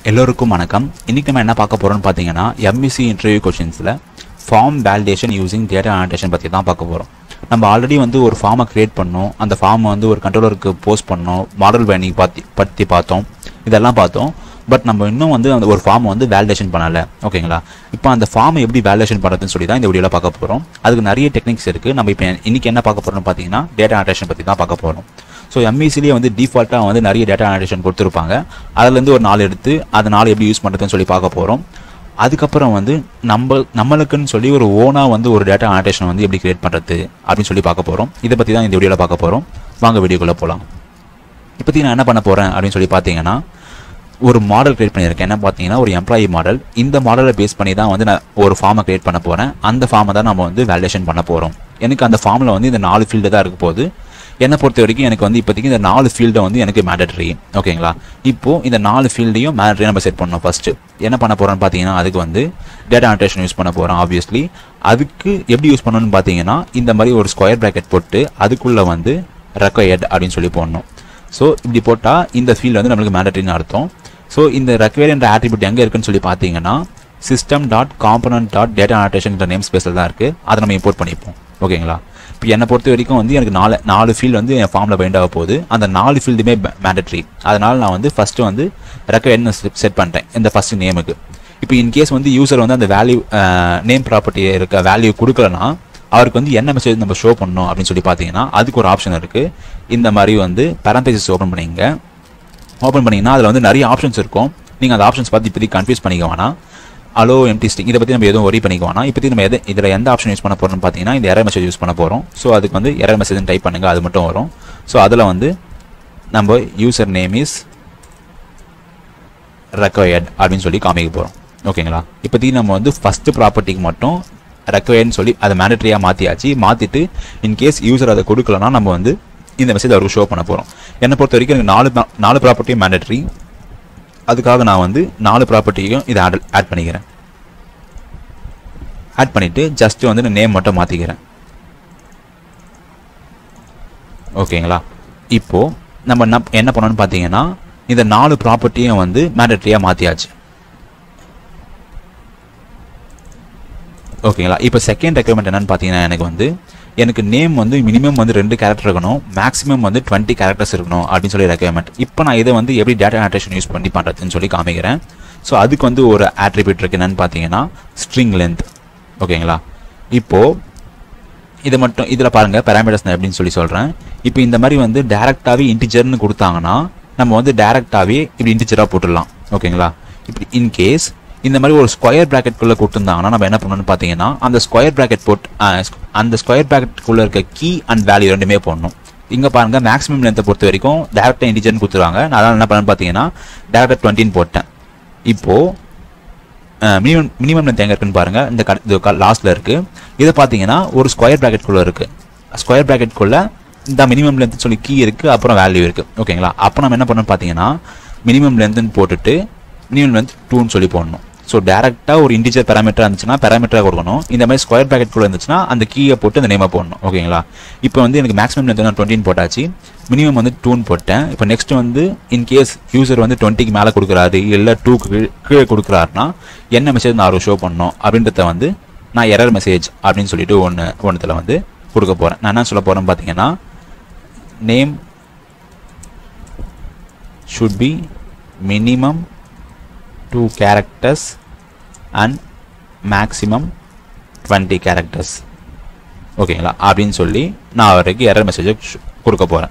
எல்லோருக்கும் வணக்கம் இன்னைக்கு நம்ம என்ன பார்க்க போறோம்னு பார்த்தீங்கன்னா எம்இசி இன்டர்வியூ கொஷின்ஸில் form validation using data annotation பற்றி தான் பார்க்க போகிறோம் நம்ம ஆல்ரெடி வந்து ஒரு ஃபார்மை கிரியேட் பண்ணோம் அந்த ஃபார்மை வந்து ஒரு கண்ட்ரோலருக்கு போஸ்ட் பண்ணோம் மாடல் வேனிங் பற்றி பற்றி பார்த்தோம் இதெல்லாம் பார்த்தோம் பட் நம்ம இன்னும் வந்து அந்த ஒரு ஃபார்மை வந்து வேலிடேஷன் பண்ணலை ஓகேங்களா இப்போ அந்த ஃபார்மை எப்படி வேலிடேஷன் பண்ணுறதுன்னு சொல்லி தான் இந்த வீடியோவில் பார்க்க போகிறோம் அதுக்கு நிறைய டெக்னிக்ஸ் இருக்குது நம்ம இப்போ இன்னைக்கு என்ன பார்க்க போகிறோம்னு பார்த்தீங்கன்னா டேட்டா அனடேஷன் பற்றி தான் பார்க்க போகிறோம் ஸோ எம்இசிலேயே வந்து டிஃபால்ட்டாக வந்து நிறைய டேட்டா அனடேஷன் கொடுத்துருப்பாங்க அதுலேருந்து ஒரு நாலு எடுத்து அந்த நாலு எப்படி யூஸ் பண்ணுறதுன்னு சொல்லி பார்க்க போகிறோம் அதுக்கப்புறம் வந்து நம்ம நம்மளுக்குன்னு சொல்லி ஒரு ஓனாக வந்து ஒரு டேட்டா அனடேஷன் வந்து எப்படி கிரியேட் பண்ணுறது அப்படின்னு சொல்லி பார்க்க போகிறோம் இதை பற்றி தான் இந்த வீடியோவில் பார்க்க போகிறோம் வாங்க வீடியோக்குள்ளே போகலாம் இப்போத்தி நான் என்ன பண்ண போகிறேன் அப்படின்னு சொல்லி பார்த்தீங்கன்னா ஒரு மாடல் கிரியேட் பண்ணியிருக்கேன் என்ன பார்த்தீங்கன்னா ஒரு எம்ப்ளாயி மாடல் இந்த மாடலை பேஸ் பண்ணி தான் வந்து நான் ஒரு ஃபார்மை கிரியேட் பண்ண போகிறேன் அந்த ஃபார்மை தான் நம்ம வந்து வேலிடேஷன் பண்ண போகிறோம் எனக்கு அந்த ஃபார்மில் வந்து இந்த நாலு ஃபீல்டு தான் இருக்க போகுது என்னை பொறுத்த வரைக்கும் எனக்கு வந்து இப்போதைக்கு இந்த நாலு ஃபீல்டை வந்து எனக்கு மேண்டட்ரி ஓகேங்களா இப்போ இந்த நாலு ஃபீல்டையும் மேண்டட்ரி நம்ம செட் பண்ணணும் ஃபர்ஸ்ட் என்ன பண்ண போறோம்னு பார்த்தீங்கன்னா அதுக்கு வந்து டேட்டா அனடேஷன் யூஸ் பண்ண போகிறோம் ஆப்வியஸ்லி அதுக்கு எப்படி யூஸ் பண்ணணும்னு பார்த்தீங்கன்னா இந்த மாதிரி ஒரு ஸ்கொயர் ப்ராக்கெட் போட்டு அதுக்குள்ளே வந்து ரெக்வயர்ட் அப்படின்னு சொல்லி போடணும் ஸோ இப்படி போட்டால் இந்த ஃபீல்டு வந்து நம்மளுக்கு மேண்டட்ரின்னு அர்த்தம் ஸோ இந்த ரெக்வயர் என்ற ஆட்ரிபியூட் எங்கே இருக்குன்னு சொல்லி பார்த்தீங்கன்னா system dot component dot data annotation name ஸ்பேஸில் தான் இருக்குது அதை நம்ம இம்போர்ட் பண்ணிப்போம் ஓகேங்களா இப்போ என்னை பொறுத்த வரைக்கும் வந்து எனக்கு நாலு நாலு ஃபீல்டு வந்து என் ஃபார்மில் பைண்ட் ஆக போகுது அந்த நாலு ஃபீல்டுமே மேண்டட்ரி அதனால் நான் வந்து ஃபஸ்ட்டு வந்து ரெக்வயர்னு செட் பண்ணிட்டேன் இந்த ஃபஸ்ட் நேமுக்கு இப்போ இன்கேஸ் வந்து யூசர் வந்து அந்த வேல்யூ நேம் ப்ராப்பர்ட்டி இருக்க வேல்யூ கொடுக்கலனா அவருக்கு வந்து என்ன மெசேஜ் நம்ம ஷோ பண்ணணும் அப்படின்னு சொல்லி பார்த்தீங்கன்னா அதுக்கு ஒரு ஆப்ஷன் இருக்குது இந்த மாதிரி வந்து பேரம்பேசிஸ் ஓப்பன் பண்ணிங்க ஓப்பன் பண்ணிங்கன்னா அதில் வந்து நிறைய ஆப்ஷன்ஸ் இருக்கும் நீங்கள் அந்த ஆப்ஷன்ஸ் பார்த்து இப்போதைக்கு கன்ஃபியூஸ் பண்ணிக்க வேணாம் அலோ எம்டி ஸ்டிங் இதை பற்றி நம்ம எதுவும் ஒரி பண்ணிக்க வேணாம் இப்போதைக்கு நம்ம எது இதில் எந்த ஆப்ஷன் யூஸ் பண்ண போகிறோம்னு பார்த்தீங்கன்னா இந்த எரர் மெசேஜ் யூஸ் பண்ண போகிறோம் ஸோ அதுக்கு வந்து எரர் மெசேஜ் டைப் பண்ணுங்கள் அது மட்டும் வரும் ஸோ அதில் வந்து நம்ம யூசர் நேம் இஸ் ரெக்வயர்ட் அப்படின்னு சொல்லி காமிக்க போகிறோம் ஓகேங்களா இப்போதைக்கு நம்ம வந்து ஃபஸ்ட்டு ப்ராப்பர்ட்டிக்கு மட்டும் ரெக்வயர்ட்னு சொல்லி அதை மேண்டட்ரியாக மாற்றியாச்சு மாற்றிட்டு இன்கேஸ் யூசர் அதை கொடுக்கலனா நம்ம வந்து இந்த மெசேஜ் அவருக்கு ஷோ பண்ண போகிறோம் என்னை பொறுத்த வரைக்கும் எனக்கு நாலு நாலு ப்ராப்பர்ட்டியும் மேண்டட்ரி அதுக்காக நான் வந்து நாலு ப்ராப்பர்ட்டியும் இதை ஆட் ஆட் பண்ணிக்கிறேன் ஆட் பண்ணிவிட்டு ஜஸ்ட் வந்து நான் நேம் மட்டும் மாற்றிக்கிறேன் ஓகேங்களா இப்போது நம்ம என்ன என்ன பண்ணணும்னு பார்த்தீங்கன்னா இந்த நாலு ப்ராப்பர்ட்டியும் வந்து மேண்டட்ரியாக மாற்றியாச்சு ஓகேங்களா இப்போ செகண்ட் ரெக்குவயர்மெண்ட் என்னன்னு பார்த்தீங்கன்னா எனக்கு வந்து எனக்கு நேம் வந்து மினிமம் வந்து ரெண்டு கேரக்டர் இருக்கணும் மேக்ஸிமம் வந்து டுவெண்ட்டி கேரக்டர்ஸ் இருக்கணும் அப்படின்னு சொல்லி ரெக்குவயர்மெண்ட் இப்போ நான் இதை வந்து எப்படி டேட்டா அனடேஷன் யூஸ் பண்ணி பண்ணுறதுன்னு சொல்லி காமிக்கிறேன் ஸோ அதுக்கு வந்து ஒரு ஆட்ரிபியூட் இருக்கு என்னன்னு பார்த்தீங்கன்னா ஸ்ட்ரிங் லென்த் ஓகேங்களா இப்போது இதை மட்டும் இதில் பாருங்கள் பேராமீட்டர்ஸ் நான் எப்படின்னு சொல்லி சொல்கிறேன் இப்போ இந்த மாதிரி வந்து டேரெக்டாகவே இன்டிஜர்னு கொடுத்தாங்கன்னா நம்ம வந்து டேரெக்டாகவே இப்படி இன்டிஜராக போட்டுடலாம் ஓகேங்களா இப்படி இன்கேஸ் இந்த மாதிரி ஒரு ஸ்கொயர் ப்ராக்கெட்குள்ளே கொடுத்துருந்தாங்கன்னா நம்ம என்ன பண்ணணும்னு பார்த்தீங்கன்னா அந்த ஸ்கொயர் ப்ராக்கெட் போட்டு அந்த ஸ்கொயர் ப்ராக்கெட்டுக்குள்ளே இருக்க கீ அண்ட் வேல்யூ ரெண்டுமே போடணும் இங்கே பாருங்கள் மேக்ஸிமம் லென்த்தை பொறுத்த வரைக்கும் டேரக்டாக இன்டிஜர்னு கொடுத்துருவாங்க நான் அதனால் என்ன பண்ணேன்னு பார்த்தீங்கன்னா டேரக்டாக டுவெண்ட்டின்னு போட்டேன் இப்போது மினிமம் மினிமம் லென்த் எங்கே இருக்குன்னு பாருங்கள் இந்த இது லாஸ்ட்டில் இருக்குது இதை பார்த்தீங்கன்னா ஒரு ஸ்கொயர் ப்ராக்கெட்குள்ளே இருக்குது ஸ்கொயர் ப்ராக்கெட்குள்ளே இந்த மினிமம் லென்த் சொல்லி கீ இருக்குது அப்புறம் வேல்யூ இருக்குது ஓகேங்களா அப்போ நம்ம என்ன பண்ணணும் பார்த்தீங்கன்னா மினிமம் லென்த்துன்னு போட்டுட்டு மினிமம் லென்த் டூன்னு சொல்லி போடணும் ஸோ டேரெக்டாக ஒரு இன்டிஜர் பேராமீட்டர் இருந்துச்சுன்னா பேராமீட்டராக கொடுக்கணும் இந்த மாதிரி ஸ்கொயர் ப்ராக்கெட் கூட இருந்துச்சுன்னா அந்த கீயை போட்டு அந்த நேமை போடணும் ஓகேங்களா இப்போ வந்து எனக்கு மேக்ஸிமம் லென்த் நான் டுவெண்ட்டின் போட்டாச்சு மினிமம் வந்து டூன் போட்டேன் இப்போ நெக்ஸ்ட் வந்து இன்கேஸ் யூசர் வந்து டுவெண்ட்டிக்கு மேலே கொடுக்குறாரு இல்லை டூக்கு கீழே கொடுக்குறாருனா என்ன மெசேஜ் நான் அவருக்கு ஷோ பண்ணணும் அப்படின்றத வந்து நான் எரர் மெசேஜ் அப்படின்னு சொல்லிட்டு ஒன்று ஒன்றுத்தில் வந்து கொடுக்க போகிறேன் நான் என்ன சொல்ல போகிறேன்னு பார்த்தீங்கன்னா name should be minimum two characters and maximum twenty characters ஓகேங்களா அப்படின்னு சொல்லி நான் அவருக்கு எரர் மெசேஜை கொடுக்க போகிறேன்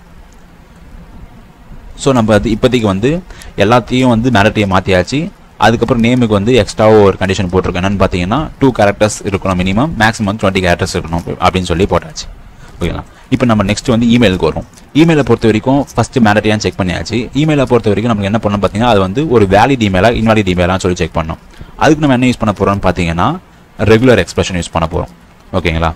ஸோ நம்ம அது இப்போதைக்கு வந்து எல்லாத்தையும் வந்து மேலட்டையை மாற்றியாச்சு அதுக்கப்புறம் நேமுக்கு வந்து எக்ஸ்ட்ராவோ ஒரு கண்டிஷன் போட்டிருக்கேன் என்னன்னு பார்த்தீங்கன்னா டூ கேரக்டர்ஸ் இருக்கணும் மினிமம் மேக்ஸிமம் டுவெண்ட்டி கேரக்டர்ஸ் இருக்கணும் அப்படின்னு சொல்லி போட்டாச்சு ஓகேங்களா இப்போ நம்ம நெக்ஸ்ட் வந்து இமெயிலுக்கு வரும் இமெயிலை பொறுத்த வரைக்கும் ஃபஸ்ட்டு மேண்டட்டியாக செக் பண்ணியாச்சு இமெயிலை பொறுத்த வரைக்கும் நமக்கு என்ன பண்ணணும் பார்த்தீங்கன்னா அது வந்து ஒரு வேலிட் இமெயிலாக இன்வாலிட் இமெயிலாக சொல்லி செக் பண்ணோம் அதுக்கு நம்ம என்ன யூஸ் பண்ண போகிறோம்னு பார்த்தீங்கன்னா ரெகுலர் எக்ஸ்பிரஷன் யூஸ் பண்ண போகிறோம் ஓகேங்களா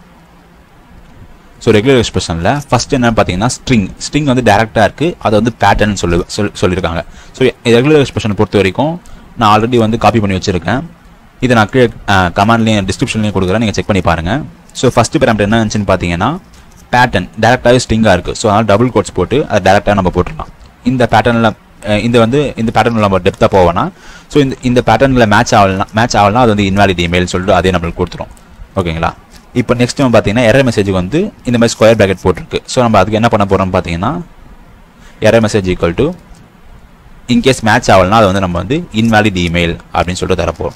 ஸோ ரெகுலர் எக்ஸ்பிரஷனில் ஃபஸ்ட் என்ன பார்த்தீங்கன்னா ஸ்ட்ரிங் ஸ்ட்ரிங் வந்து டேரெக்டாக இருக்குது அதை வந்து பேட்டர்ன் சொல்லி சொல் சொல்லியிருக்காங்க ஸோ ரெகுலர் எக்ஸ்பிரஷனை பொறுத்த வரைக்கும் நான் ஆல்ரெடி வந்து காப்பி பண்ணி வச்சுருக்கேன் இதை நான் கீழே கமாண்ட்லேயும் டிஸ்கிரிப்ஷன்லேயும் கொடுக்குறேன் நீங்கள் செக் பண்ணி பாருங்கள் ஸோ ஃபஸ்ட்டு பேராமீட்டர் என்ன இருந்துச்சுன்னு பார்த்தீங்கன்னா பேட்டர்ன் டேரெக்டாகவே ஸ்ட்ரிங்காக இருக்குது ஸோ அதனால் டபுள் கோட்ஸ் போட்டு அதை டேரெக்டாக நம்ம போட்டுடலாம் இந்த பேட்டர்னில் அஹ் இந்த வந்து இந்த பேட்டர்ன் நம்ம டெப்த்தாக போவோம்னா ஸோ இந்த இந்த பேட்டர்னில் மேட்ச் ஆகலாம் மேட்ச் ஆகலாம் அது வந்து இன்வாலிட் இமெயில் சொல்லிட்டு அதே நம்மளுக்கு கொடுத்துரும் ஓகேங்களா இப்போ நெக்ஸ்ட் நம்ம பார்த்தீங்கன்னா எரர் மெசேஜுக்கு வந்து இந்த மாதிரி ஸ்கொயர் ப்ராக்கெட் போட்டிருக்கு ஸோ நம்ம அதுக்கு என்ன பண்ண போகிறோம் பார்த்தீங்கன்னா error message equal to in case match ஆகலனா அது வந்து நம்ம வந்து இன்வாலிட் இமெயில் அப்படின்னு சொல்லிட்டு தரப்போம்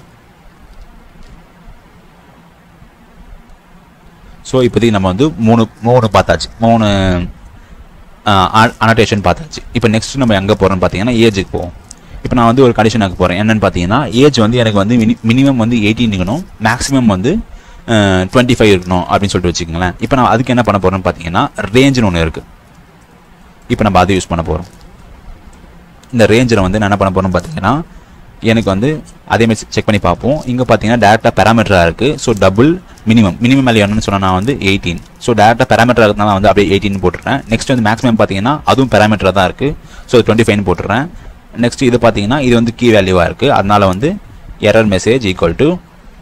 ஸோ இப்போதைக்கு நம்ம வந்து மூணு மூணு பார்த்தாச்சு மூணு அனோட்டேஷன் பார்த்தாச்சு இப்போ நெக்ஸ்ட் நம்ம எங்கே போகிறோம்னு பார்த்தீங்கன்னா ஏஜுக்கு போவோம் இப்போ நான் வந்து ஒரு கண்டிஷனுக்கு போகிறேன் என்னன்னு பார்த்தீங்கன்னா ஏஜ் வந்து எனக்கு வந்து மினி மினிமம் வந்து எயிட்டீன் இருக்கணும் மேக்ஸிமம் வந்து டுவெண்ட்டி ஃபைவ் இருக்கணும் அப்படின்னு சொல்லிட்டு வச்சுக்கோங்களேன் இப்போ நான் அதுக்கு என்ன பண்ண போகிறோம்னு பார்த்தீங்கன்னா ரேஞ்சுன்னு ஒன்று இருக்குது இப்போ நம்ம அதை யூஸ் பண்ண போகிறோம் இந்த ரேஞ்சில் வந்து நான் என்ன பண்ண போகிறோம்னு பார்த்தீங்கன்னா எனக்கு வந்து அதே மாதிரி செக் பண்ணி பார்ப்போம் இங்கே பார்த்தீங்கன்னா டேரெக்டாக பேராமீட்டராக இருக்குது so double minimum minimum value என்னன்னு சொன்னால் நான் வந்து எயிட்டீன் ஸோ டேரெக்டாக பேராமீட்டராக இருந்தால் நான் வந்து அப்படியே எயிட்டின் போட்டுறேன் நெக்ஸ்ட் வந்து மேக்ஸிமம் பார்த்தீங்கன்னா அதுவும் பேராமீட்டராக தான் இருக்குது ஸோ டுவெண்ட்டி ஃபைவ் போட்டுறேன் நெக்ஸ்ட் இது பார்த்தீங்கன்னா இது வந்து கீ வேல்யூவாக இருக்குது அதனால வந்து error message equal to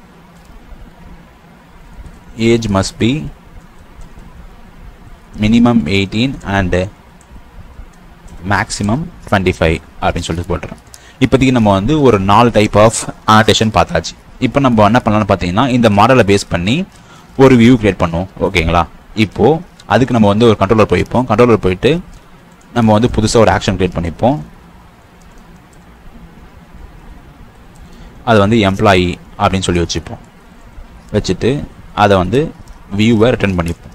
age must be minimum eighteen and maximum twenty five அப்படின்னு சொல்லிட்டு போட்டுறேன் இப்போதைக்கு நம்ம வந்து ஒரு நாலு டைப் ஆஃப் ஆனடேஷன் பார்த்தாச்சு இப்போ நம்ம என்ன பண்ணலாம்னு பார்த்தீங்கன்னா இந்த மாடலை பேஸ் பண்ணி ஒரு வியூ கிரியேட் பண்ணுவோம் ஓகேங்களா இப்போது அதுக்கு நம்ம வந்து ஒரு கண்ட்ரோலர் போய்ப்போம் கண்ட்ரோலர் போயிட்டு நம்ம வந்து புதுசாக ஒரு ஆக்ஷன் கிரியேட் பண்ணிப்போம் அது வந்து எம்ப்ளாயி அப்படின்னு சொல்லி வச்சுப்போம் வச்சுட்டு அதை வந்து வியூவை ரிட்டர்ன் பண்ணிப்போம்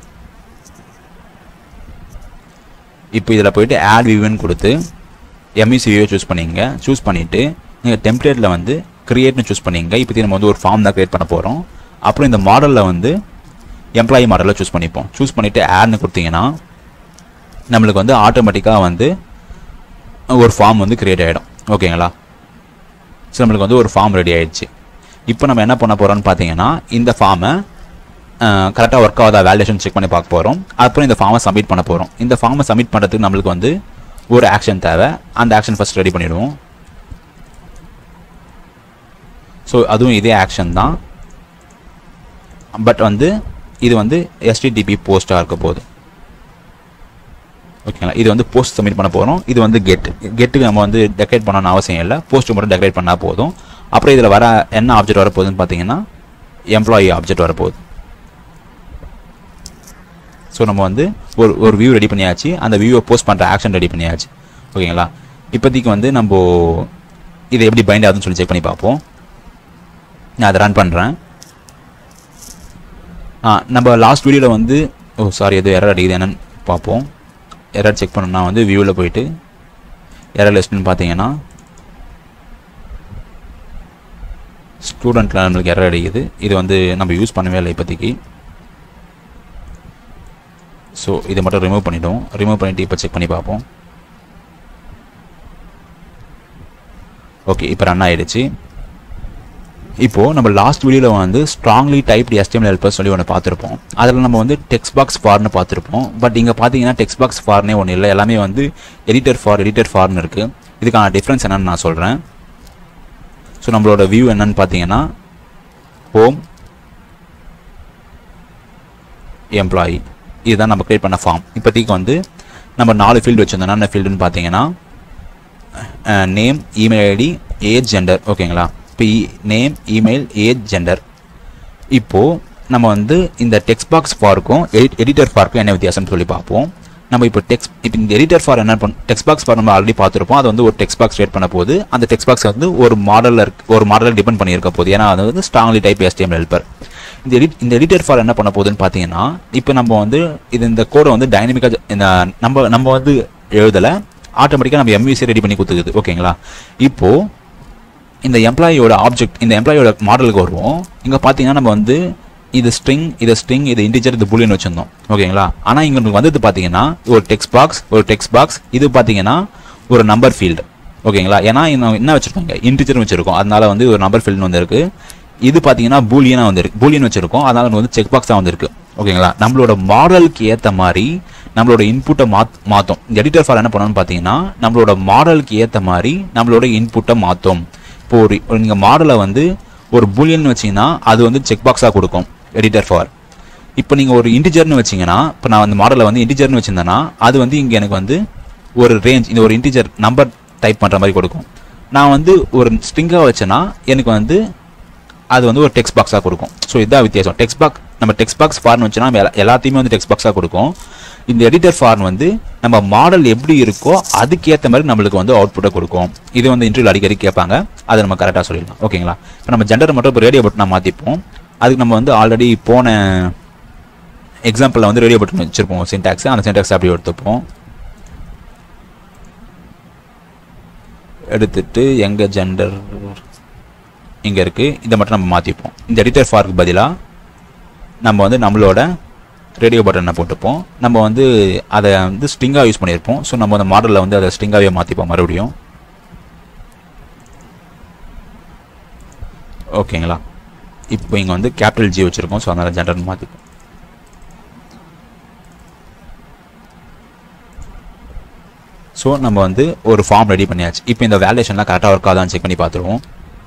இப்போ இதில் போயிட்டு ஆட் வியூன்னு கொடுத்து எம்இசி வியூவை சூஸ் பண்ணிங்க சூஸ் பண்ணிவிட்டு நீங்கள் டெம்ப்ளேட்டில் வந்து க்ரியேட்னு சூஸ் பண்ணிங்க இப்போதைக்கு நம்ம வந்து ஒரு ஃபார்ம் தான் க்ரியேட் பண்ண போகிறோம் அப்புறம் இந்த மாடலில் வந்து எம்ப்ளாயி மாடலில் சூஸ் பண்ணிப்போம் சூஸ் பண்ணிவிட்டு ஆட்னு கொடுத்தீங்கன்னா நம்மளுக்கு வந்து ஆட்டோமேட்டிக்காக வந்து ஒரு ஃபார்ம் வந்து க்ரியேட் ஆகிடும் ஓகேங்களா ஸோ நம்மளுக்கு வந்து ஒரு ஃபார்ம் ரெடி ஆயிடுச்சு இப்போ நம்ம என்ன பண்ண போகிறோம்னு பார்த்தீங்கன்னா இந்த ஃபார்மை கரெக்டாக ஒர்க் ஆகுதா வேலிடேஷன் செக் பண்ணி பார்க்க போகிறோம் அப்புறம் இந்த ஃபார்மை சப்மிட் பண்ண போகிறோம் இந்த ஃபார்மை சப்மிட் பண்ணுறதுக்கு நம்மளுக்கு வந்து ஒரு ஆக்ஷன் தேவை அந்த ஆக்ஷன் ஃபஸ்ட் ரெடி பண்ணிடுவோம் ஸோ அதுவும் இதே ஆக்ஷன் தான் பட் வந்து இது வந்து எஸ்டிடிபி போஸ்ட்டாக இருக்க போகுது ஓகேங்களா இது வந்து போஸ்ட் சப்மிட் பண்ண போகிறோம் இது வந்து கெட் கெட்டுக்கு நம்ம வந்து டெக்கரேட் பண்ணணும்னு அவசியம் இல்லை போஸ்ட் மட்டும் டெக்கரேட் பண்ணால் போதும் அப்புறம் இதில் வர என்ன ஆப்ஜெக்ட் வரப்போகுதுன்னு பார்த்தீங்கன்னா எம்ப்ளாயி ஆப்ஜெக்ட் வரப்போகுது ஸோ நம்ம வந்து ஒரு ஒரு வியூ ரெடி பண்ணியாச்சு அந்த வியூவை போஸ்ட் பண்ணுற ஆக்ஷன் ரெடி பண்ணியாச்சு ஓகேங்களா இப்போதைக்கு வந்து நம்ம இதை எப்படி பைண்ட் ஆகுதுன்னு சொல்லி செக் பண்ணி பார்ப்போம் நான் அதை ரன் பண்ணுறேன் ஆ நம்ம லாஸ்ட் வீடியோவில் வந்து ஓ சாரி எது எரர் அடிக்குது என்னன்னு பார்ப்போம் எரர் செக் பண்ணணும்னா வந்து வியூவில் போயிட்டு எரர் லிஸ்ட்னு பார்த்தீங்கன்னா ஸ்டூடெண்ட்டில் நம்மளுக்கு எரர் அடிக்குது இது வந்து நம்ம யூஸ் பண்ணவே இல்லை இப்போதைக்கு ஸோ இதை மட்டும் ரிமூவ் பண்ணிவிடுவோம் ரிமூவ் பண்ணிவிட்டு இப்போ செக் பண்ணி பார்ப்போம் ஓகே இப்போ ரன் ஆயிடுச்சு இப்போது நம்ம லாஸ்ட் வீடியோவில் வந்து ஸ்ட்ராங்லி டைப்டு எஸ்டிஎம்எல் ஹெல்ப்பர் சொல்லி ஒன்று பார்த்துருப்போம் அதில் நம்ம வந்து டெக்ஸ்ட் பாக்ஸ் ஃபார்னு பார்த்துருப்போம் பட் இங்கே பார்த்தீங்கன்னா டெக்ஸ்ட் பாக்ஸ் ஃபார்னே ஒன்றும் இல்லை எல்லாமே வந்து எடிட்டர் ஃபார் எடிட்டர் ஃபார்னு இருக்குது இதுக்கான டிஃப்ரென்ஸ் என்னன்னு நான் சொல்கிறேன் ஸோ நம்மளோட வியூ என்னன்னு பார்த்தீங்கன்னா ஹோம் எம்ப்ளாயி இதுதான் நம்ம கிரியேட் பண்ண ஃபார்ம் இப்போதைக்கு வந்து நம்ம நாலு ஃபீல்டு வச்சுருந்தோம் என்ன ஃபீல்டுன்னு பார்த்தீங்கன்னா name email ID age gender ஓகேங்களா இப்போ நேம் இமெயில் ஏஜ் ஜெண்டர் இப்போது நம்ம வந்து இந்த டெக்ஸ்ட் பாக்ஸ் ஃபார்க்கும் எடிட்டர் ஃபார்க்கும் என்ன வித்தியாசம்னு சொல்லி பார்ப்போம் நம்ம இப்போ டெக்ஸ்ட் இப்போ இந்த எடிட்டர் ஃபார் என்ன பண்ண டெக்ஸ்ட் பாக்ஸ் ஃபார் நம்ம ஆல்ரெடி பார்த்துருப்போம் அது வந்து ஒரு டெக்ஸ்ட் பாக்ஸ் கிரியேட் பண்ண போது அந்த டெக்ஸ்ட் பாக்ஸ் வந்து ஒரு மாடலில் இருக்கு ஒரு மாடலில் டிபெண்ட் பண்ணியிருக்க போகுது ஏன்னா அது வந்து ஸ்ட்ராங்லி டைப் எஸ்டிஎம்எல் ஹெல்ப்பர் இந்த எடிட் இந்த எடிட்டர் ஃபார் என்ன பண்ண போகுதுன்னு பார்த்தீங்கன்னா இப்போ நம்ம வந்து இது இந்த கோடை வந்து டைனமிக்காக இந்த நம்ம நம்ம வந்து எழுதலை ஆட்டோமேட்டிக்காக நம்ம எம்விசி ரெடி பண்ணி கொடுத்துக்குது ஓகேங்களா இப்போது இந்த எம்ப்ளாயியோட ஆப்ஜெக்ட் இந்த எம்ப்ளாயியோட மாடலுக்கு வருவோம் இங்கே பார்த்தீங்கன்னா நம்ம வந்து இது ஸ்ட்ரிங் இது ஸ்ட்ரிங் இது இன்டிஜர் இது புலியன் வச்சிருந்தோம் ஓகேங்களா ஆனால் இங்கே உங்களுக்கு வந்தது பார்த்தீங்கன்னா ஒரு டெக்ஸ்ட் பாக்ஸ் ஒரு டெக்ஸ்ட் பாக்ஸ் இது பார்த்தீங்கன்னா ஒரு நம்பர் ஃபீல்டு ஓகேங்களா ஏன்னா இன்னும் என்ன வச்சிருக்காங்க இன்டிஜர் வச்சிருக்கோம் அதனால வந்து ஒரு நம்பர் ஃபீல்டு வந்திருக்கு இது பார்த்தீங்கன்னா பூலியனாக வந்திருக்கு பூலியன் வச்சிருக்கோம் அதனால நமக்கு வந்து செக் பாக்ஸ் தான் வந்திருக்கு ஓகேங்களா நம்மளோட மாடலுக்கு ஏற்ற மாதிரி நம்மளோட இன்புட்டை மாத் மாற்றும் இந்த எடிட்டர் ஃபார் என்ன பண்ணணும்னு பார்த்தீங்கன்னா நம்மளோட மாடலுக்கு ஏற்ற மாதிரி நம்மளோட இன்புட்டை மாற்றும் இப்போ ஒரு நீங்கள் மாடலை வந்து ஒரு பூலியன் வச்சிங்கன்னா அது வந்து செக் பாக்ஸாக கொடுக்கும் எடிட்டர் ஃபார் இப்போ நீங்கள் ஒரு இன்டிஜர்னு வச்சிங்கன்னா இப்போ நான் அந்த மாடலை வந்து இன்டிஜர்னு வச்சிருந்தேன்னா அது வந்து இங்கே எனக்கு வந்து ஒரு ரேஞ்ச் இந்த ஒரு இன்டிஜர் நம்பர் டைப் பண்ணுற மாதிரி கொடுக்கும் நான் வந்து ஒரு ஸ்ட்ரிங்காக வச்சேன்னா எனக்கு வந்து அது வந்து ஒரு டெக்ஸ்ட் பாக்ஸாக கொடுக்கும் ஸோ இதுதான் வித்தியாசம் டெக்ஸ்ட் பாக்ஸ் நம்ம டெக்ஸ்ட் பாக்ஸ் ஃபார்ம் வச்சுன்னா நம்ம எல்லா- எல்லாத்தையுமே வந்து டெக்ஸ்ட் பாக்ஸாக கொடுக்கும் இந்த எடிட்டர் ஃபார்ம் வந்து நம்ம மாடல் எப்படி இருக்கோ அதுக்கேற்ற மாதிரி நம்மளுக்கு வந்து அவுட்புட்டை கொடுக்கும் இது வந்து இன்டர்வியூ அடிக்கடி கேட்பாங்க அதை நம்ம கரெக்டாக சொல்லிடலாம் ஓகேங்களா இப்போ நம்ம ஜெண்டர் மட்டும் இப்போ ரேடியோ பட்டனை மாற்றிப்போம் அதுக்கு நம்ம வந்து ஆல்ரெடி போன எக்ஸாம்பிளில் வந்து ரேடியோ பட்டன் வச்சிருப்போம் சின்டாக்ஸ் அந்த சின்டாக்ஸ் அப்படியே எடுத்துப்போம் எடுத்துட்டு எங்க ஜெண்டர் இங்கே இருக்குது இதை மட்டும் நம்ம மாற்றிப்போம் இந்த எடிட்டர் ஃபார்க்கு பதிலாக நம்ம வந்து நம்மளோட ரேடியோ பட்டனை போட்டுப்போம் நம்ம வந்து அதை வந்து ஸ்ட்ரிங்காக யூஸ் பண்ணியிருப்போம் ஸோ நம்ம அந்த மாடலில் வந்து அதை ஸ்ட்ரிங்காகவே மாற்றிப்போம் மறுபடியும் ஓகேங்களா இப்போ இங்கே வந்து கேபிட்டல் ஜி வச்சுருக்கோம் ஸோ அதனால் ஜெண்டர் மாற்றிப்போம் ஸோ நம்ம வந்து ஒரு ஃபார்ம் ரெடி பண்ணியாச்சு இப்போ இந்த வேலிடேஷன்லாம் கரெக்டாக ஒர்க் ஆகுதான்னு செக் பண்ணி பார்த்துருவோம்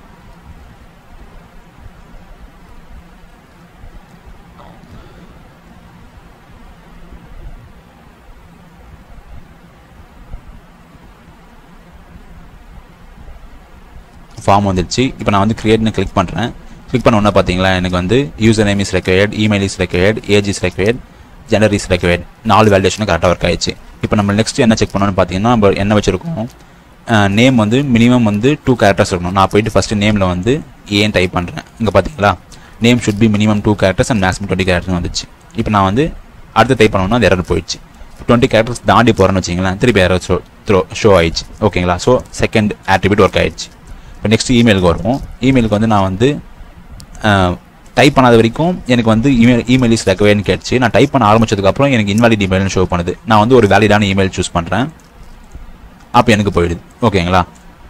ஃபார்ம் வந்துடுச்சு இப்போ நான் வந்து கிரியேட்னு கிளிக் பண்ணுறேன் கிளிக் பண்ண உடனே பார்த்தீங்களா எனக்கு வந்து user name is required email is required age is required gender is required நாலு வேலிடேஷனும் கரெக்டாக ஒர்க் ஆயிடுச்சு இப்போ நம்ம நெக்ஸ்ட் என்ன செக் பண்ணணும்னு பார்த்தீங்கன்னா நம்ம என்ன வச்சிருக்கோம் நேம் வந்து மினிமம் வந்து டூ கேரக்டர்ஸ் இருக்கணும் நான் போயிட்டு ஃபஸ்ட்டு நேமில் வந்து ஏன் டைப் பண்ணுறேன் இங்கே பார்த்தீங்களா name should be minimum two characters and maximum twenty characters வந்துச்சு இப்போ நான் வந்து அடுத்து டைப் பண்ணணும்னா அது எரர் போயிடுச்சு டுவெண்ட்டி கேரக்டர்ஸ் தாண்டி போகிறேன்னு வச்சிங்களேன் திருப்பி எரர் ஷோ த்ரோ ஷோ ஆயிடுச்சு ஓகேங்களா ஸோ செகண்ட் ஆட்ரிபியூட் ஒர்க் ஆயிடுச்சு இப்போ நெக்ஸ்ட் இமெயிலுக்கு வருவோம் இமெயிலுக்கு வந்து நான் வந்து டைப் பண்ணாத வரைக்கும் எனக்கு வந்து இமெயில் இமெயில் இஸ் ரெக்கவேன்னு கேட்டுச்சு நான் டைப் பண்ண ஆரம்பிச்சதுக்கப்புறம் எனக்கு இன்வாலிட் இமெயில்னு ஷோ பண்ணுது நான் வந்து ஒரு வேலிடான இமெயில் சூஸ் பண்ணுறேன் அப்போ எனக்கு போயிடுது ஓகேங்களா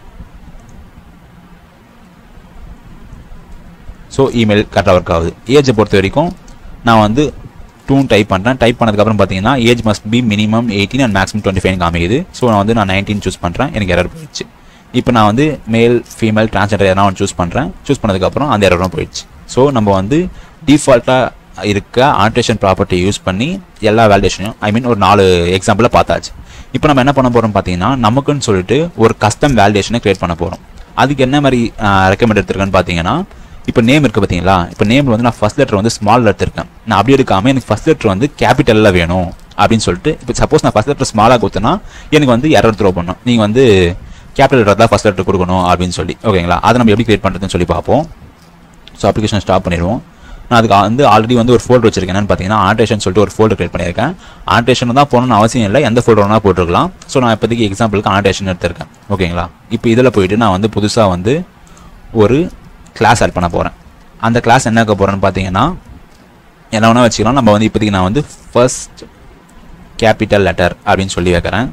ஸோ இமெயில் கரெக்டாக ஒர்க் ஆகுது ஏஜை பொறுத்த வரைக்கும் நான் வந்து டூன் டைப் பண்ணுறேன் டைப் பண்ணதுக்கப்புறம் பார்த்தீங்கன்னா age must be minimum eighteen and maximum twenty five காமிக்குது ஸோ நான் வந்து நான் நைன்டீன் சூஸ் பண்ணுறேன் எனக்கு எரர் போயிடுச்சு இப்போ நான் வந்து மேல் ஃபீமேல் டிரான்ஸ்ஜெண்டர் எதனா ஒன்று சூஸ் பண்ணுறேன் சூஸ் பண்ணதுக்கப்புறம் அந்த எரரும் போயிடுச்சு ஸோ நம்ம வந்து டிஃபால்ட்டாக இருக்க ஆல்ட்ரேஷன் ப்ராப்பர்ட்டி யூஸ் பண்ணி எல்லா வேலிடேஷனையும் ஐ மீன் ஒரு நாலு எக்ஸாம்பிளில் பார்த்தாச்சு இப்போ நம்ம என்ன பண்ண போகிறோம் பார்த்தீங்கன்னா நமக்குன்னு சொல்லிட்டு ஒரு கஸ்டம் வேலிடேஷனை கிரியேட் பண்ண போகிறோம் அதுக்கு என்ன மாதிரி ரெக்கமெண்ட் எடுத்திருக்கேன்னு பார்த்தீங்கன்னா இப்போ நேம் இருக்குது பார்த்தீங்களா இப்போ நேமில் வந்து நான் ஃபர்ஸ்ட் லெட்டர் வந்து ஸ்மால் எடுத்திருக்கேன் நான் அப்படி எடுக்காமல் எனக்கு ஃபர்ஸ்ட் லெட்டர் வந்து கேபிட்டலில் வேணும் அப்படின்னு சொல்லிட்டு இப்போ சப்போஸ் நான் ஃபர்ஸ்ட் லெட்டர் ஸ்மாலாக கொடுத்தேன்னா எனக்கு வந்து எரர் த்ரோ பண்ணும் நீங்கள் வந்து கேபிட்டல் லெட்டர் தான் ஃபர்ஸ்ட் லெட்டர் கொடுக்கணும் அப்படின்னு சொல்லி ஓகேங்களா அதை நம்ம எப்படி கிரியேட் பண்ணுறதுன்னு சொல்லி பார்ப்போம் ஸோ அப்ளிகேஷன் ஸ்டாப் பண்ணிடுவோம் நான் அதுக்கு வந்து ஆல்ரெடி வந்து ஒரு ஃபோல்டர் வச்சிருக்கேன் என்னன்னு பார்த்தீங்கன்னா ஆன்டேஷன் சொல்லிட்டு ஒரு ஃபோல்டர் கிரியேட் பண்ணியிருக்கேன் ஆன்டேஷன் தான் போகணும்னு அவசியம் இல்லை எந்த ஃபோல்டர் வேணால் போட்டுருக்கலாம் ஸோ நான் இப்போதைக்கு எக்ஸாம்பிளுக்கு ஆன்டேஷன் எடுத்திருக்கேன் ஓகேங்களா இப்போ இதில் போயிட்டு நான் வந்து புதுசாக வந்து ஒரு கிளாஸ் ஆட் பண்ண போகிறேன் அந்த கிளாஸ் என்ன இருக்க போகிறேன்னு பார்த்தீங்கன்னா என்ன வேணால் வச்சுக்கலாம் நம்ம வந்து இப்போதைக்கு நான் வந்து ஃபர்ஸ்ட் கேபிட்டல் லெட்டர் அப்படின்னு சொல்லி வைக்கிறேன்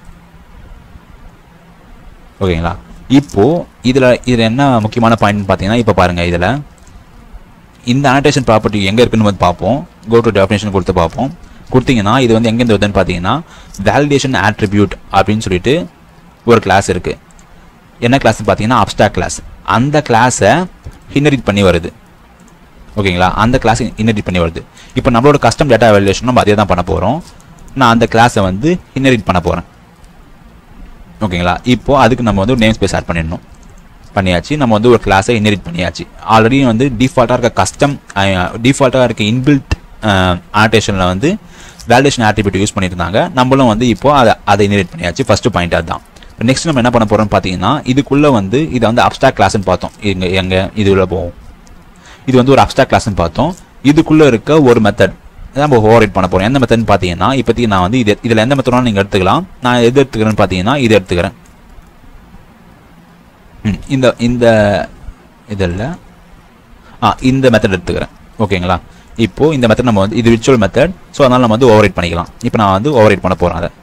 ஓகேங்களா இப்போ இதில் இதில் என்ன முக்கியமான பாயிண்ட் பார்த்தீங்கன்னா இப்போ பாருங்கள் இதில் இந்த அனடேஷன் ப்ராப்பர்ட்டி எங்கே இருக்குன்னு வந்து பார்ப்போம் கோ டு டெஃபினேஷன் கொடுத்து பார்ப்போம் கொடுத்தீங்கன்னா இது வந்து எங்கேருந்து வருதுன்னு பார்த்தீங்கன்னா வேலிடேஷன் ஆட்ரிபியூட் அப்படின்னு சொல்லிட்டு ஒரு கிளாஸ் இருக்குது என்ன கிளாஸ் பார்த்தீங்கன்னா அப்டாக் கிளாஸ் அந்த கிளாஸை இன்ஹெரிட் பண்ணி வருது ஓகேங்களா அந்த கிளாஸ் இன்ஹெரிட் பண்ணி வருது இப்போ நம்மளோட கஸ்டம் டேட்டா வேலிடேஷன் நம்ம அதே தான் பண்ண போகிறோம் நான் அந்த கிளாஸை வந்து இன்ஹெரிட் பண்ண போகிறேன் ஓகேங்களா இப்போ அதுக்கு நம்ம வந்து நேம் ஸ்பேஸ் ஆட் பண்ணிடணும் பண்ணியாச்சு நம்ம வந்து ஒரு கிளாஸை இன்ஹெரிட் பண்ணியாச்சு ஆல்ரெடி வந்து டிஃபால்ட்டாக இருக்க கஸ்டம் டிஃபால்ட்டாக இருக்க இன்பில்ட் ஆனடேஷனில் வந்து வேலிடேஷன் ஆட்ரிபியூட் யூஸ் பண்ணியிருந்தாங்க நம்மளும் வந்து இப்போ அதை அதை இன்ஹெரிட் பண்ணியாச்சு ஃபர்ஸ்ட் பாயிண்ட் அதுதான் இப்போ நெக்ஸ்ட் நம்ம என்ன பண்ண போகிறோம்னு பார்த்தீங்கன்னா இதுக்குள்ளே வந்து இதை வந்து அப்டாக் கிளாஸ்னு பார்த்தோம் இங்கே எங்கே இதுல போவோம் இது வந்து ஒரு அப்டாக் கிளாஸ்னு பார்த்தோம் இதுக்குள்ளே இருக்க ஒரு மெத்தட் நம்ம ஓவர் பண்ண போகிறோம் எந்த மெத்தட்னு பார்த்தீங்கன்னா இப்போதைக்கு நான் வந்து இது இதில் எந்த மெத்தடும் நீங்கள் எடுத்துக்கலாம் நான் எது எடுத்துக்கிறேன்னு பார்த்தீங்கன்னா இது எடுத்துக்கிறேன் ம், இந்த இந்த இதில் ஆ இந்த மெத்தட் எடுத்துக்கிறேன் ஓகேங்களா இப்போ இந்த மெத்தட் நம்ம வந்து இது விர்ச்சுவல் மெத்தட் ஸோ அதனால நம்ம வந்து ஓவர் பண்ணிக்கலாம் இப்போ நான் வந்து ஓவர் பண்ண போகிறேன் அதை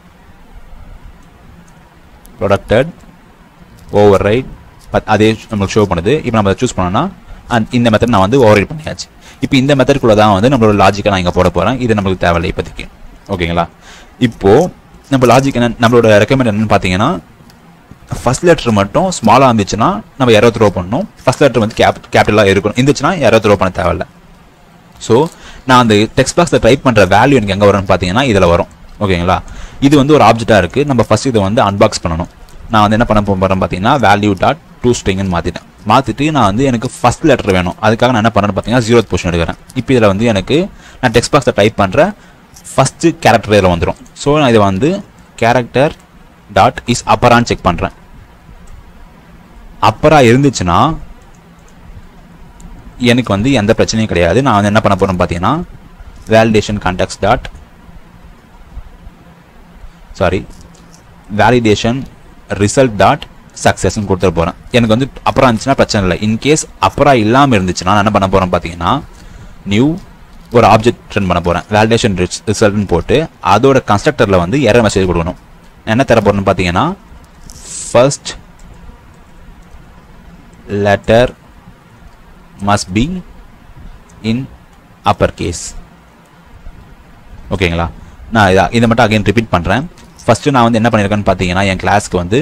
ப்ரொடக்டட் ஓவர் ரைட் அதே நம்மளுக்கு ஷோ பண்ணுது இப்போ நம்ம அதை சூஸ் பண்ணோம்னா அந்த இந்த மெத்தட் நான் வந்து ஓவர் பண்ணியாச்சு இப்போ இந்த மெத்தட்குள்ள தான் வந்து நம்மளோட லாஜிக்கை நான் இங்கே போட போகிறேன் இது நம்மளுக்கு தேவையில்லை இப்போதைக்கு ஓகேங்களா இப்போ நம்ம லாஜிக் என்ன நம்மளோட ரெக்கமெண்ட் என்னன்னு பார்த்தீங்கன்னா ஃபர்ஸ்ட் லெட்டர் மட்டும் ஸ்மாலாக இருந்துச்சுன்னா நம்ம யாரோ த்ரோ பண்ணணும் ஃபர்ஸ்ட் லெட்டர் வந்து கேப் கேபிட்டலாக இருக்கணும் இருந்துச்சுன்னா யாரோ த்ரோ பண்ண தேவையில்ல ஸோ நான் அந்த டெக்ஸ்ட் பாக்ஸில் டைப் பண்ணுற வேல்யூ எனக்கு எங்கே வரும்னு பார்த்தீங்கன்னா இதில் வரும் ஓகேங்களா இது வந்து ஒரு ஆப்ஜெக்டாக இருக்குது நம்ம ஃபர்ஸ்ட் இதை வந்து அன்பாக்ஸ் பண்ணணும் நான் வந்து என்ன பண்ண போகிறேன் பார்த்தீங்கன்னா வேல்யூ டாட் டூ ஸ்ட்ரிங்னு மாற்றிட்டேன் மாற்றிட்டு நான் வந்து எனக்கு ஃபஸ்ட் லெட்டர் வேணும் அதுக்காக நான் என்ன பண்ணுறேன்னு பார்த்தீங்கன்னா ஜீரோ பொசிஷன் எடுக்கிறேன் இப்போ இதில் வந்து எனக்கு நான் டெக்ஸ்ட் பாக்ஸில் டைப் பண்ணுற ஃபஸ்ட்டு கேரக்டர் இதில் வந்துடும் ஸோ நான் இதை வந்து கேரக்டர் டாட் இஸ் அப்பரான்னு செக் பண்ணுறேன் அப்பரா இருந்துச்சுன்னா எனக்கு வந்து எந்த பிரச்சனையும் கிடையாது நான் வந்து என்ன பண்ண போகிறேன் பார்த்தீங்கன்னா validation contacts dot sorry validation result dot சக்ஸஸ்ன்னு கொடுத்துட போகிறேன் எனக்கு வந்து அப்புறம் இருந்துச்சுன்னா பிரச்சனை இல்லை இன்கேஸ் அப்புறம் இல்லாமல் இருந்துச்சுன்னா நான் என்ன பண்ண போகிறேன் பார்த்தீங்கன்னா நியூ ஒரு ஆப்ஜெக்ட் ரன் பண்ண போகிறேன் வேலிடேஷன் ரிசல்ட்னு போட்டு அதோட கன்ஸ்ட்ரக்டரில் வந்து எரர் மெசேஜ் கொடுக்கணும் என்ன தர போகிறேன்னு பார்த்தீங்கன்னா first letter must be in upper case ஓகேங்களா நான் இதை இதை மட்டும் அகைன் ரிப்பீட் பண்ணுறேன் ஃபஸ்ட்டு நான் வந்து என்ன பண்ணியிருக்கேன்னு பார்த்தீங்கன்னா என் கிளாஸ்க்கு வந்து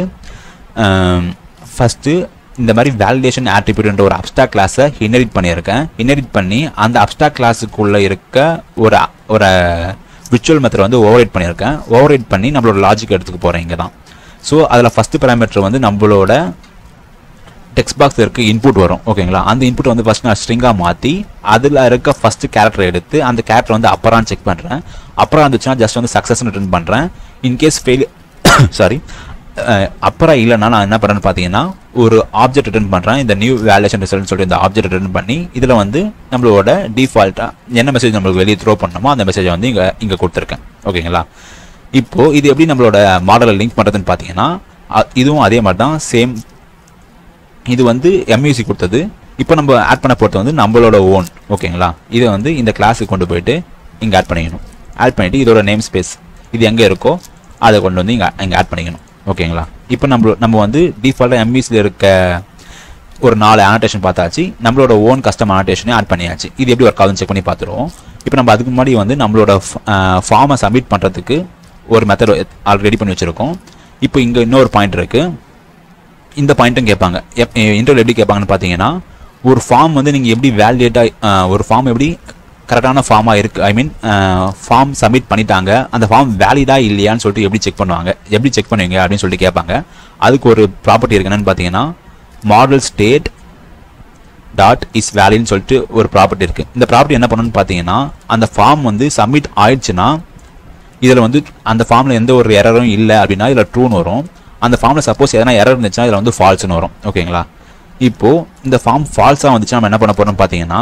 ஃபஸ்ட்டு இந்த மாதிரி வேலிடேஷன் ஆட்ரிபியூட்ன்ற ஒரு அப்டாக் கிளாஸை இன்ஹெரிட் பண்ணியிருக்கேன் இன்ஹெரிட் பண்ணி அந்த அப்டாக் கிளாஸுக்குள்ளே இருக்க ஒரு ஒரு விர்ச்சுவல் மெத்தட் வந்து ஓவரைட் பண்ணியிருக்கேன் ஓவரைட் பண்ணி நம்மளோட லாஜிக் எடுத்துக்க போகிறேன் இங்கே தான் ஸோ அதில் ஃபஸ்ட்டு பேராமீட்டர் வந்து நம்மளோட டெக்ஸ்ட் பாக்ஸ் இருக்க இன்புட் வரும் ஓகேங்களா அந்த இன்புட் வந்து ஃபஸ்ட் நான் ஸ்ட்ரிங்காக மாற்றி அதில் இருக்க ஃபஸ்ட்டு கேரக்டர் எடுத்து அந்த கேரக்டர் வந்து அப்புறம் செக் பண்ணுறேன் அப்புறம் இருந்துச்சுன்னா ஜஸ்ட் வந்து சக்ஸஸ் ரிட்டர்ன் பண்ணுறேன் இன்கேஸ் ஃபெயில் சாரி அப்புறம் இல்லைன்னா நான் என்ன பண்ணுறேன்னு பார்த்தீங்கன்னா ஒரு ஆப்ஜெக்ட் ரிட்டர்ன் பண்ணுறேன் இந்த நியூ வேலேஷன் ரிசல்ட்னு சொல்லிட்டு இந்த ஆப்ஜெக்ட் ரிட்டர்ன் பண்ணி இதில் வந்து நம்மளோட டிஃபால்ட்டாக என்ன மெசேஜ் நம்மளுக்கு வெளியே த்ரோ பண்ணணுமோ அந்த மெசேஜை வந்து இங்கே இங்கே கொடுத்துருக்கேன் ஓகேங்களா இப்போது இது எப்படி நம்மளோட மாடலை லிங்க் பண்ணுறதுன்னு பார்த்தீங்கன்னா அ- இதுவும் அதே மாதிரி தான் சேம் இது வந்து எம்யூசி கொடுத்தது இப்போ நம்ம ஆட் பண்ண போகிறது வந்து நம்மளோட ஓன் ஓகேங்களா இதை வந்து இந்த கிளாஸுக்கு கொண்டு போயிட்டு இங்கே ஆட் பண்ணிக்கணும் ஆட் பண்ணிவிட்டு இதோட நேம் ஸ்பேஸ் இது எங்கே இருக்கோ அதை கொண்டு வந்து இங்கே இங்கே ஆட் பண்ணிக்கணும் ஓகேங்களா இப்போ நம்ம நம்ம வந்து டிஃபால்ட்டாக எம்யூசியில் இருக்க ஒரு நாலு அனோட்டேஷன் பார்த்தாச்சு நம்மளோட ஓன் கஸ்டம் அனோட்டேஷனே ஆட் பண்ணியாச்சு இது எப்படி ஒர்க் ஆகுதுன்னு செக் பண்ணி பார்த்துருவோம் இப்போ நம்ம அதுக்கு முன்னாடி வந்து நம்மளோட ஃபார்மை சப்மிட் பண்ணுறதுக்கு ஒரு மெத்தட் ஆல்ரெடி ரெடி பண்ணி வச்சுருக்கோம் இப்போ இங்கே இன்னொரு பாயிண்ட் இருக்குது இந்த பாயிண்ட்டும் கேட்பாங்க இன்டர்வியூ எப்படி கேட்பாங்கன்னு பார்த்தீங்கன்னா ஒரு ஃபார்ம் வந்து நீங்கள் எப்படி வேலிடேட்டாக ஒரு ஃபார்ம் எப்படி கரெக்டான ஃபார்மாக இருக்குது ஐ மீன் ஃபார்ம் சப்மிட் பண்ணிட்டாங்க அந்த ஃபார்ம் வேலிடா இல்லையான்னு சொல்லிட்டு எப்படி செக் பண்ணுவாங்க எப்படி செக் பண்ணுவீங்க அப்படின்னு சொல்லிட்டு கேட்பாங்க அதுக்கு ஒரு ப்ராப்பர்ட்டி இருக்கு என்னன்னு பார்த்தீங்கன்னா மாடல் ஸ்டேட் டாட் இஸ் வேலின்னு சொல்லிட்டு ஒரு ப்ராப்பர்ட்டி இருக்குது இந்த ப்ராப்பர்ட்டி என்ன பண்ணணும்னு பார்த்தீங்கன்னா அந்த ஃபார்ம் வந்து சப்மிட் ஆயிடுச்சுன்னா இதில் வந்து அந்த ஃபார்மில் எந்த ஒரு எரரும் இல்லை அப்படின்னா இதில் ட்ரூன்னு வரும் அந்த ஃபார்மில் சப்போஸ் எதனா எரர் இருந்துச்சுன்னா இதில் வந்து ஃபால்ஸ்னு வரும் ஓகேங்களா இப்போது இந்த ஃபார்ம் ஃபால்ஸாக வந்துச்சுன்னா நம்ம என்ன பண்ண போகிறோம்னு பார்த்தீங்கன்னா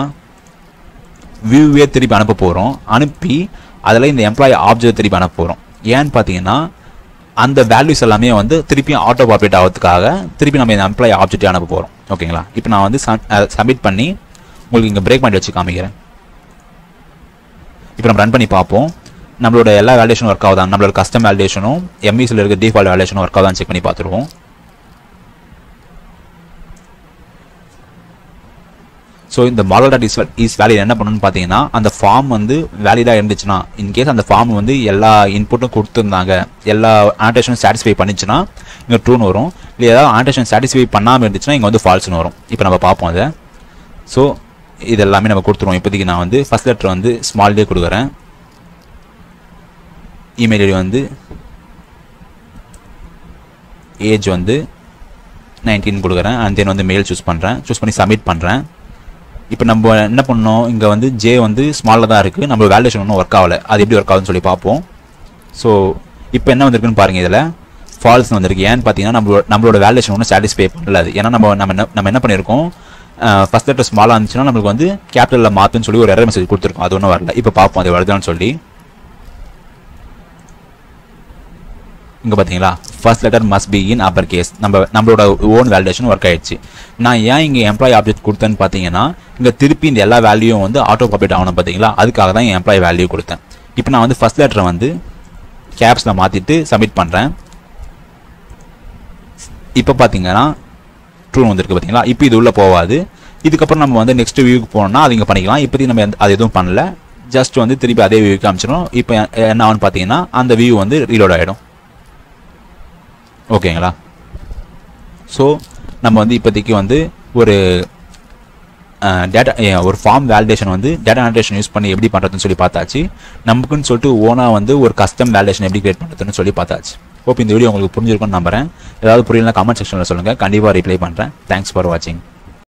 வியூவே திருப்பி அனுப்ப போகிறோம் அனுப்பி அதில் இந்த எம்ப்ளாயி ஆப்ஜெக்ட் திருப்பி அனுப்ப போகிறோம் ஏன்னு பார்த்தீங்கன்னா அந்த வேல்யூஸ் எல்லாமே வந்து திருப்பியும் ஆட்டோ பாப்ரேட் ஆகிறதுக்காக திருப்பி நம்ம இந்த எம்ப்ளாயி ஆப்ஜெக்டே அனுப்ப போகிறோம் ஓகேங்களா இப்போ நான் வந்து சப்மிட் பண்ணி உங்களுக்கு இங்கே பிரேக் பாயிண்ட் வச்சு காமிக்கிறேன் இப்போ நம்ம ரன் பண்ணி பார்ப்போம் நம்மளோட எல்லா வேலிடேஷனும் ஒர்க் ஆகுதா நம்மளோட கஸ்டம் வேலிடேஷனும் எம்இசியில் இருக்க டிஃபால்ட் வேலிடேஷனும் ஒர்க் ஆகுதான்னு செக் பண்ணி பார்த்துருவோம் ஸோ இந்த model dot is is valid என்ன பண்ணணும்னு பார்த்தீங்கன்னா அந்த ஃபார்ம் வந்து வேலிடாக இருந்துச்சுன்னா இன்கேஸ் அந்த ஃபார்ம் வந்து எல்லா இன்புட்டும் கொடுத்துருந்தாங்க எல்லா ஆன்டேஷனும் சாட்டிஸ்ஃபை பண்ணிச்சுன்னா இங்கே ட்ரூன்னு வரும் இல்லை ஏதாவது ஆன்டேஷன் சாட்டிஸ்ஃபை பண்ணாமல் இருந்துச்சுன்னா இங்கே வந்து ஃபால்ஸ்னு வரும் இப்போ நம்ம பார்ப்போம் அதை ஸோ இது எல்லாமே நம்ம கொடுத்துருவோம் இப்போதைக்கு நான் வந்து ஃபஸ்ட் லெட்டர் வந்து ஸ்மால்லே கொடுக்குறேன் இமெயில் ஐடி வந்து ஏஜ் வந்து நைன்டீன் கொடுக்குறேன் அண்ட் தென் வந்து மெயில் சூஸ் பண்ணுறேன் சூஸ் பண்ணி சப்மிட் பண்ணுறேன் இப்போ நம்ம என்ன பண்ணோம் இங்கே வந்து ஜே வந்து ஸ்மாலில் தான் இருக்குது நம்ம வேல்யூஷன் ஒன்றும் ஒர்க் ஆகலை அது எப்படி ஒர்க் ஆகுதுன்னு சொல்லி பார்ப்போம் ஸோ இப்போ என்ன வந்திருக்குன்னு பாருங்கள் இதில் ஃபால்ஸ்னு வந்திருக்கு ஏன்னு பார்த்தீங்கன்னா நம்மளோட நம்மளோட வேல்யூஷன் ஒன்றும் சாட்டிஸ்ஃபை பண்ணல அது ஏன்னா நம்ம நம்ம என்ன நம்ம என்ன பண்ணியிருக்கோம் ஃபஸ்ட் லெட்டர் ஸ்மாலாக இருந்துச்சுன்னா நம்மளுக்கு வந்து கேபிட்டலில் மாற்றுன்னு சொல்லி ஒரு எரர் மெசேஜ் கொடுத்துருக்கோம் அது ஒன்றும் வரல இப்போ பார்ப்போம் அது வருதான்னு சொல்லி இங்கே பார்த்தீங்களா first letter must be in upper case நம்ம நம்மளோட ஓன் வேலிடேஷன் ஒர்க் ஆயிடுச்சு நான் ஏன் இங்கே எம்ப்ளாயி ஆப்ஜெக்ட் கொடுத்தேன்னு பார்த்தீங்கன்னா இங்கே திருப்பி இந்த எல்லா வேல்யூவும் வந்து ஆட்டோ காப்பீட் ஆகணும் பார்த்தீங்களா அதுக்காக தான் என் எம்ப்ளாயி வேல்யூ கொடுத்தேன் இப்போ நான் வந்து ஃபர்ஸ்ட் லெட்டரை வந்து கேப்ஸில் மாற்றிட்டு சப்மிட் பண்ணுறேன் இப்போ பார்த்தீங்கன்னா ட்ரூ வந்திருக்கு பார்த்தீங்களா இப்போ இது உள்ளே போகாது இதுக்கப்புறம் நம்ம வந்து நெக்ஸ்ட் வியூக்கு போனோம்னா அது இங்கே பண்ணிக்கலாம் இப்போதைக்கு நம்ம எந்த- அது எதுவும் பண்ணல ஜஸ்ட் வந்து திருப்பி அதே வியூக்கு காமிச்சிடும் இப்போ என்ன ஆகும்னு பார்த்தீங்கன்னா அந்த வியூ வந்து ரீலோட் ஆகிடும் ஓகேங்களா ஸோ நம்ம வந்து இப்போதைக்கு வந்து ஒரு டேட்டா ஒரு ஃபார்ம் வேலிடேஷன் வந்து டேட்டா அனடேஷன் யூஸ் பண்ணி எப்படி பண்ணுறதுன்னு சொல்லி பார்த்தாச்சு நமக்குன்னு சொல்லிட்டு ஓனாக வந்து ஒரு கஸ்டம் வேலிடேஷன் எப்படி கிரியேட் பண்ணுறதுன்னு சொல்லி பார்த்தாச்சு ஹோப் இந்த வீடியோ உங்களுக்கு புரிஞ்சிருக்கும்னு நம்புறேன் ஏதாவது புரியலனா கமெண்ட் செக்ஷனில் சொல்லுங்கள் கண்டிப்பாக ரிப்ளை பண்ணுறேன் தேங்க்ஸ் ஃபார் வாட்சிங்